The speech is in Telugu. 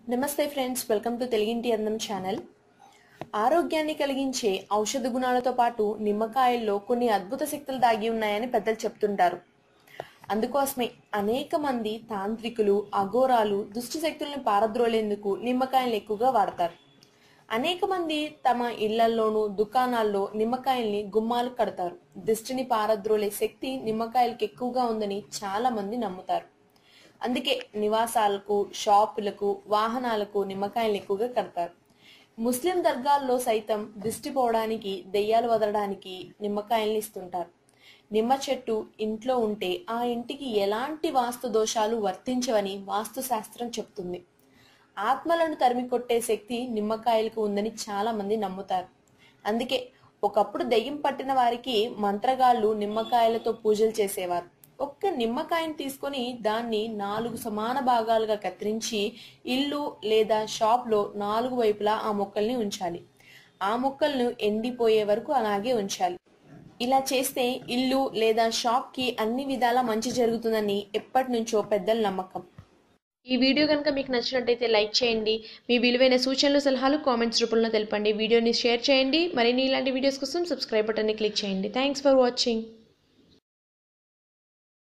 నమస్తే ఫ్రెండ్స్ వెల్కమ్ టు తెలుగింటి అందం ఛానల్ ఆరోగ్యాన్ని కలిగించే ఔషధ గుణాలతో పాటు నిమ్మకాయల్లో కొన్ని అద్భుత శక్తులు దాగి ఉన్నాయని పెద్దలు చెప్తుంటారు అందుకోసమే అనేక మంది తాంత్రికులు అఘోరాలు దుష్ట శక్తుల్ని పారద్రోలేందుకు నిమ్మకాయలను ఎక్కువగా వాడతారు అనేక మంది తమ ఇళ్లల్లోనూ దుకాణాల్లో నిమ్మకాయల్ని గుమ్మాలు కడతారు దిష్టిని పారద్రోలే శక్తి నిమ్మకాయలకు ఎక్కువగా ఉందని చాలా మంది నమ్ముతారు అందుకే నివాసాలకు షాపులకు వాహనాలకు నిమ్మకాయలు ఎక్కువగా కడతారు ముస్లిం దర్గాల్లో సైతం దిష్టి పోవడానికి దెయ్యాలు వదలడానికి నిమ్మకాయల్ని ఇస్తుంటారు నిమ్మ చెట్టు ఇంట్లో ఉంటే ఆ ఇంటికి ఎలాంటి వాస్తు దోషాలు వర్తించవని వాస్తు శాస్త్రం చెప్తుంది ఆత్మలను తరిమి కొట్టే శక్తి నిమ్మకాయలకు ఉందని చాలా మంది నమ్ముతారు అందుకే ఒకప్పుడు దెయ్యం పట్టిన వారికి మంత్రగాళ్ళు నిమ్మకాయలతో పూజలు చేసేవారు ఒక్క నిమ్మకాయని తీసుకొని దాన్ని నాలుగు సమాన భాగాలుగా కత్తిరించి ఇల్లు లేదా షాప్లో నాలుగు వైపులా ఆ మొక్కల్ని ఉంచాలి ఆ మొక్కలను ఎండిపోయే వరకు అలాగే ఉంచాలి ఇలా చేస్తే ఇల్లు లేదా షాప్కి అన్ని విధాలా మంచి జరుగుతుందని ఎప్పటి నుంచో పెద్దల నమ్మకం ఈ వీడియో కనుక మీకు నచ్చినట్టయితే లైక్ చేయండి మీ విలువైన సూచనలు సలహాలు కామెంట్స్ రూపంలో తెలపండి వీడియోని షేర్ చేయండి మరిన్ని ఇలాంటి వీడియోస్ కోసం సబ్స్క్రైబ్ బటన్ని క్లిక్ చేయండి థ్యాంక్స్ ఫర్ వాచింగ్